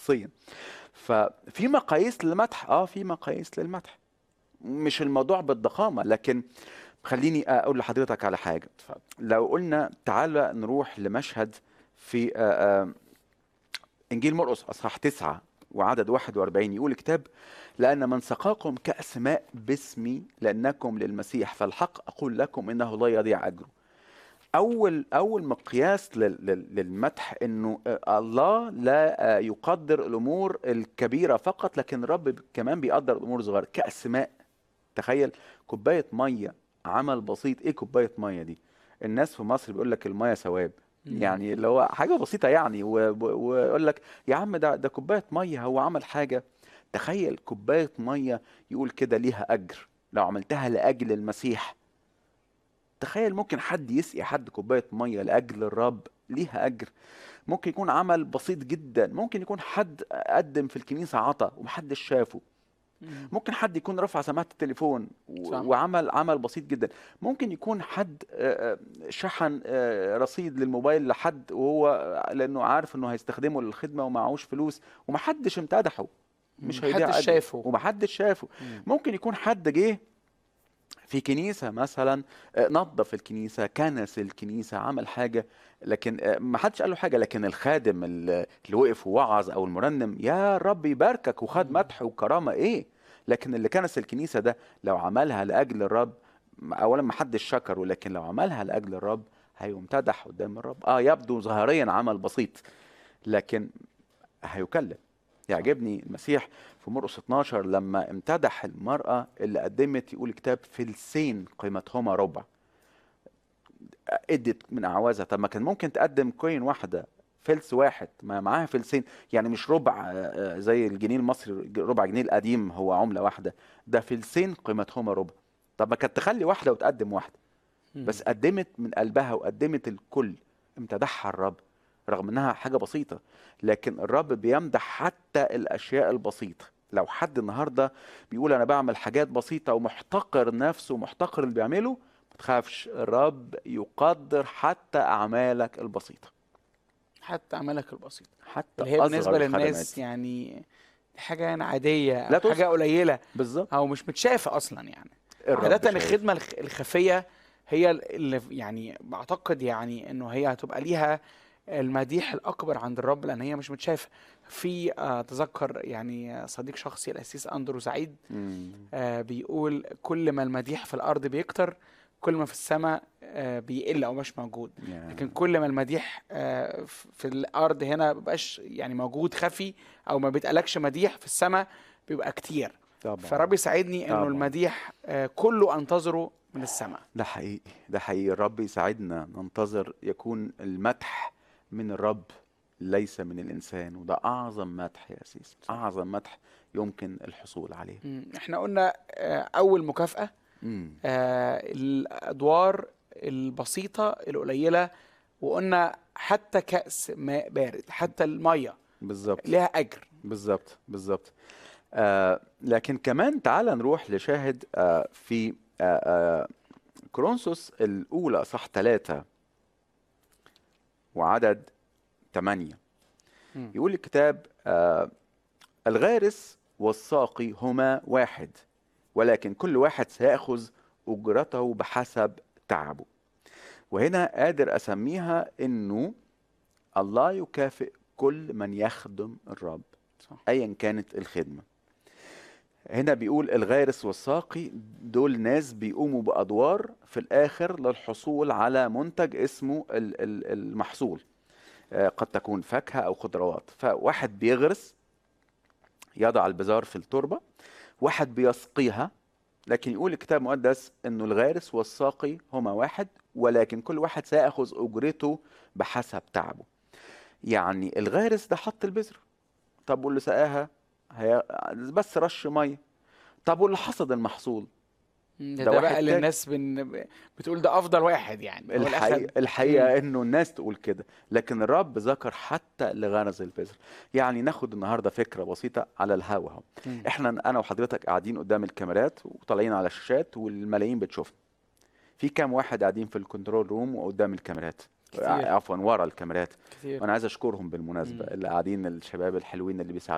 شخصيا ففي مقاييس للمدح اه في مقاييس للمدح مش الموضوع بالضخامه لكن خليني اقول لحضرتك على حاجه لو قلنا تعالى نروح لمشهد في آه، آه، انجيل مرقس اصحاح 9 وعدد 41 يقول الكتاب لان من سقاكم كاس ماء باسمي لانكم للمسيح فالحق اقول لكم انه لا يضيع اجره اول اول مقياس لل- لل- للمدح انه آه، الله لا آه، يقدر الامور الكبيره فقط لكن الرب كمان بيقدر الامور الصغيره كاس ماء تخيل كوبايه ميه عمل بسيط ايه كوبايه ميه دي الناس في مصر بيقول لك الميه ثواب مم. يعني اللي هو حاجه بسيطه يعني و- و- ويقول لك يا عم ده ده كوبايه ميه هو عمل حاجه تخيل كوبايه ميه يقول كده ليها اجر لو عملتها لاجل المسيح تخيل ممكن حد يسقي حد كوبايه ميه لاجل الرب ليها اجر ممكن يكون عمل بسيط جدا ممكن يكون حد قدم في الكنيسه عطا ومحدش شافه مم. ممكن حد يكون رفع سماعه التليفون و- صح. وعمل عمل بسيط جدا ممكن يكون حد آه، آه، شحن آه، رصيد للموبايل لحد وهو لانه عارف انه هيستخدمه للخدمه ومعهوش فلوس ومحدش امتدحه مش هيضيع محدش أجره. شايفه. ومحدش شافه مم. ممكن يكون حد جه في كنيسة مثلا آه، نظف الكنيسة كنس الكنيسة عمل حاجة لكن آه، ما حدش قال له حاجة لكن الخادم ال- اللي وقف ووعظ أو المرنم يا رب يباركك وخد مدح وكرامة إيه لكن اللي كنس الكنيسة ده لو عملها لأجل الرب أولا ما حدش شكره لكن لو عملها لأجل الرب هيمتدح قدام الرب اه يبدو ظاهريا عمل بسيط لكن هيكلم يعجبني المسيح في مرقس 12 لما امتدح المرأة اللي قدمت يقول الكتاب فلسين قيمتهما ربع ادت من اعوازها طب ما كان ممكن تقدم كوين واحده فلس واحد ما معاها فلسين يعني مش ربع آه، آه، زي الجنيه المصري ربع جنيه القديم هو عمله واحده ده فلسين قيمتهما ربع طب ما كانت تخلي واحده وتقدم واحده مم. بس قدمت من قلبها وقدمت الكل امتدحها الرب رغم انها حاجه بسيطه لكن الرب بيمدح حتى الاشياء البسيطه لو حد النهارده بيقول انا بعمل حاجات بسيطه ومحتقر نفسه ومحتقر اللي بيعمله ما تخافش الرب يقدر حتى اعمالك البسيطه حتى عملك البسيط حتى اللي هي أصغر بالنسبه للناس الخدمات. يعني دي حاجه يعني عاديه لا أو حاجه تذكر. قليله بالظبط او مش متشافه اصلا يعني الرب عاده شايف. الخدمه الخ- الخفيه هي اللي يعني بعتقد يعني انه هي هتبقى ليها المديح الاكبر عند الرب لان هي مش متشافه في آه، اتذكر يعني صديق شخصي الاسيس اندرو سعيد مم. آه، بيقول كل ما المديح في الارض بيكتر كل ما في السماء آه، بيقل او مش موجود يا. لكن كل ما المديح آه، ف- في الارض هنا مبقاش يعني موجود خفي او ما بيتقالكش مديح في السماء بيبقى كتير طبعا فرب يساعدني انه طبعاً. المديح آه، كله انتظره من السماء ده حقيقي ده حقيقي الرب يساعدنا ننتظر يكون المدح من الرب ليس من الإنسان وده أعظم مدح يا أسيس أعظم مدح يمكن الحصول عليه مم. احنا قلنا آه، اول مكافأة مم. آه، الادوار البسيطة القليلة وقلنا حتى كأس ماء بارد حتى المية بالظبط لها اجر بالظبط بالظبط آه لكن كمان تعال نروح لشاهد آه في آه آه كورنثوس الأولى صح ثلاثة وعدد ثمانية مم. يقول الكتاب آه الغارس والساقي هما واحد ولكن كل واحد سيأخذ أجرته بحسب تعبه وهنا قادر أسميها إنه الله يكافئ كل من يخدم الرب صح. ايا كانت الخدمه هنا بيقول الغارس والساقي دول ناس بيقوموا بادوار في الاخر للحصول على منتج اسمه ال- ال- المحصول آه، قد تكون فاكهه او خضروات فواحد بيغرس يضع البذار في التربه واحد بيسقيها لكن يقول الكتاب المقدس انه الغارس والساقي هما واحد ولكن كل واحد سيأخذ اجرته بحسب تعبه يعني الغارس ده حط البذر طب واللي سقاها هي بس رش ميه طب واللي حصد المحصول مم. ده ده, واحد بقى اللي تاني. الناس بن... بتقول ده افضل واحد يعني هو الحقيقة, الأخد. الحقيقة انه الناس تقول كده لكن الرب ذكر حتى لغرز البذر يعني ناخد النهاردة فكرة بسيطة على الهوا اهو مم. احنا انا وحضرتك قاعدين قدام الكاميرات وطالعين على الشاشات والملايين بتشوفنا في كام واحد قاعدين في الكنترول روم وقدام الكاميرات كتير عفوا ورا الكاميرات كتير وانا عايز اشكرهم بالمناسبه مم. اللي قاعدين الشباب الحلوين اللي بيساعدوا